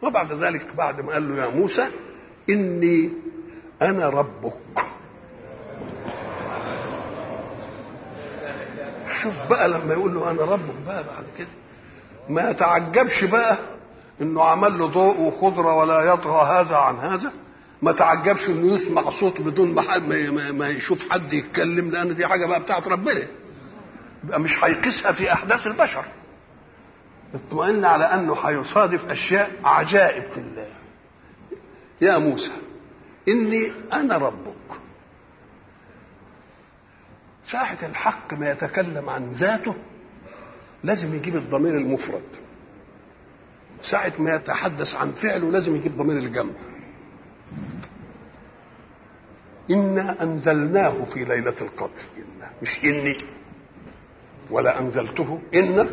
وبعد ذلك بعد ما قال له يا موسى اني انا ربك شوف بقى لما يقول له انا ربك بقى بعد كده ما تعجبش بقى انه عمل له ضوء وخضره ولا يطغى هذا عن هذا ما تعجبش انه يسمع صوت بدون ما, حد ما, ما, ما يشوف حد يتكلم لان دي حاجه بقى بتاعت ربنا يبقى مش هيقيسها في احداث البشر اطمئن على انه هيصادف اشياء عجائب في الله يا موسى اني انا ربك ساعة الحق ما يتكلم عن ذاته لازم يجيب الضمير المفرد ساعة ما يتحدث عن فعله لازم يجيب ضمير الجمع إنا أنزلناه في ليلة القدر إنا مش إني ولا أنزلته إنا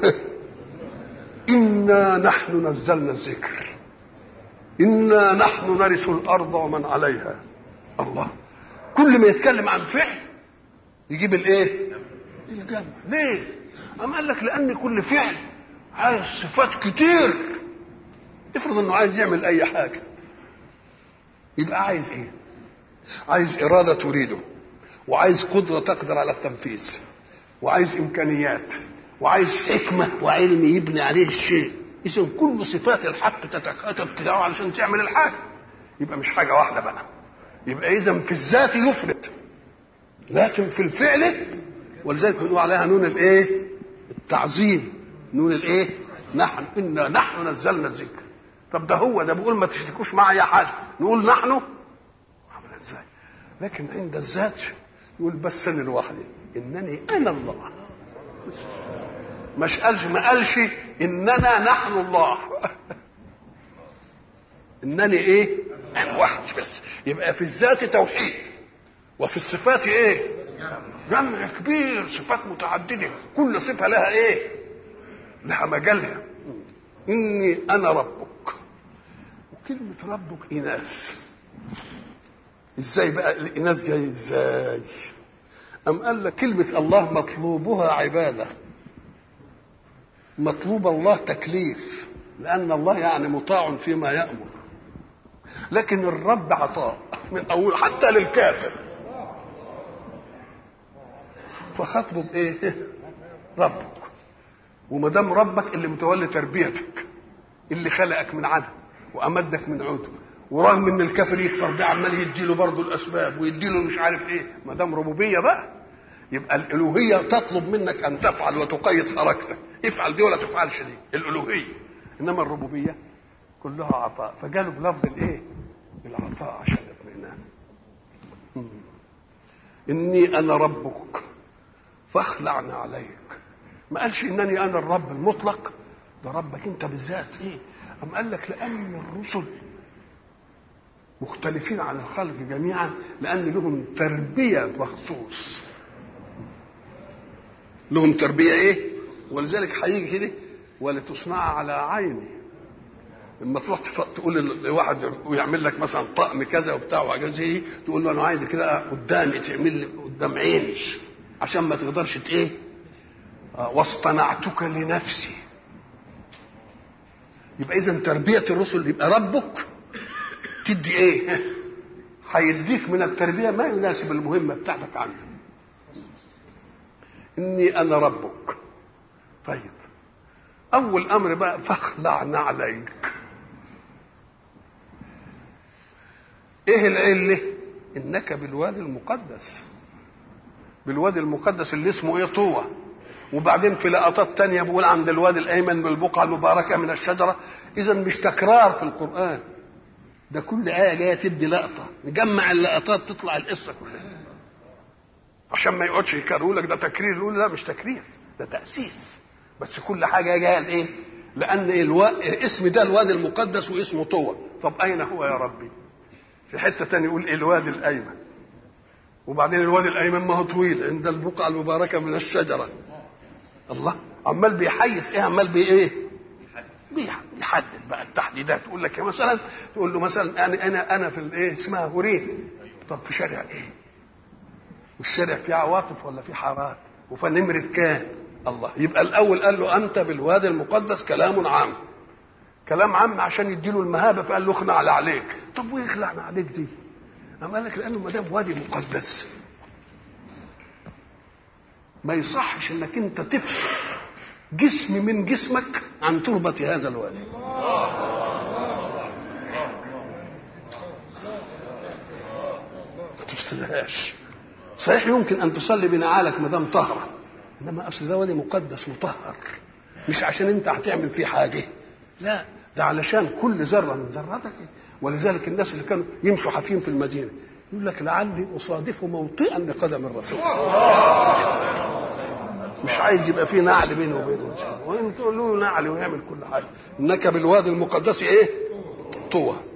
إنا نحن نزلنا الذكر إنا نحن نرث الأرض ومن عليها الله كل ما يتكلم عن فعل يجيب الايه الجمع ليه أم قال لك لأن كل فعل عايز صفات كتير افرض انه عايز يعمل اي حاجة يبقى عايز ايه عايز إرادة تريده وعايز قدرة تقدر على التنفيذ وعايز إمكانيات وعايز حكمة وعلم يبني عليه الشيء إذا كل صفات الحق تتكاتف كده علشان تعمل الحاجة يبقى مش حاجة واحدة بقى يبقى إذا في الذات يفرد لكن في الفعل ولذلك بنقول عليها نون الايه التعظيم نون الايه نحن انا نحن نزلنا الذكر طب ده هو ده بيقول ما تشركوش معي حاجه نقول نحن عمل ازاي لكن عند الذات يقول بس انا لوحدي انني انا الله مش قالش ما قالش اننا نحن الله انني ايه انا وحدي بس يبقى في الذات توحيد وفي الصفات ايه جمع كبير صفات متعدده كل صفه لها ايه لها مجالها اني انا ربك وكلمه ربك اناث ازاي بقى الاناث جاي ازاي ام قال لك كلمه الله مطلوبها عباده مطلوب الله تكليف لان الله يعني مطاع فيما يامر لكن الرب عطاء من اول حتى للكافر فخاطبه بايه؟ ربك وما دام ربك اللي متولي تربيتك اللي خلقك من عدم وامدك من عدم ورغم ان الكافر يكفر ده عمال يديله برضه الاسباب ويديله مش عارف ايه ما دام ربوبيه بقى يبقى الالوهيه تطلب منك ان تفعل وتقيد حركتك افعل دي ولا تفعلش دي الالوهيه انما الربوبيه كلها عطاء فجاله بلفظ الايه؟ العطاء عشان الاطمئنان اني انا ربك فاخلعنا عليك ما قالش انني انا الرب المطلق ده ربك انت بالذات ايه أم قال لك لان الرسل مختلفين عن الخلق جميعا لان لهم تربيه مخصوص لهم تربيه ايه ولذلك هيجي كده ولتصنع على عيني لما تروح تقول لواحد ويعمل لك مثلا طقم كذا وبتاع وحاجات زي تقول له انا عايز كده قدامي تعمل لي قدام عيني عشان ما تقدرش ايه آه واصطنعتك لنفسي يبقى اذا تربيه الرسل يبقى ربك تدي ايه هيديك من التربيه ما يناسب المهمه بتاعتك عنده اني انا ربك طيب اول امر بقى فاخلعنا عليك ايه العله انك بالوادي المقدس بالوادي المقدس اللي اسمه ايه طوى وبعدين في لقطات تانية بيقول عند الوادي الايمن بالبقعه المباركه من الشجره اذا مش تكرار في القران ده كل ايه جايه تدي لقطه نجمع اللقطات تطلع القصه كلها عشان ما يقعدش يكرروا لك ده تكرير يقول لا مش تكرير ده تاسيس بس كل حاجه جايه لايه لان الو... اسم ده الوادي المقدس واسمه طوى طب اين هو يا ربي في حته تانية يقول إيه الوادي الايمن وبعدين الوادي الايمن ما هو طويل عند البقعه المباركه من الشجره الله عمال بيحيز ايه عمال بي ايه بيحدد بقى التحديدات يقول لك مثلا تقول له مثلا انا انا انا في الايه اسمها هورين طب في شارع ايه والشارع فيه عواطف ولا فيه حارات وفنمرة كام الله يبقى الاول قال له انت بالوادي المقدس كلام عام كلام عام عشان يديله المهابه فقال له اخلع عليك طب ويخلعنا عليك دي أما قال لك لانه ما دام وادي مقدس ما يصحش انك انت تفصل جسم من جسمك عن تربة هذا الوادي ما تفصلهاش صحيح يمكن ان تصلي بنعالك ما دام طهره انما اصل ده وادي مقدس مطهر مش عشان انت هتعمل فيه حاجه لا ده علشان كل ذره من ذراتك ولذلك الناس اللي كانوا يمشوا حافين في المدينه يقول لك لعلي اصادف موطئا لقدم الرسول مش عايز يبقى فيه نعل بينه وبينه وين تقول له نعل ويعمل كل حاجه انك بالوادي المقدس ايه طوى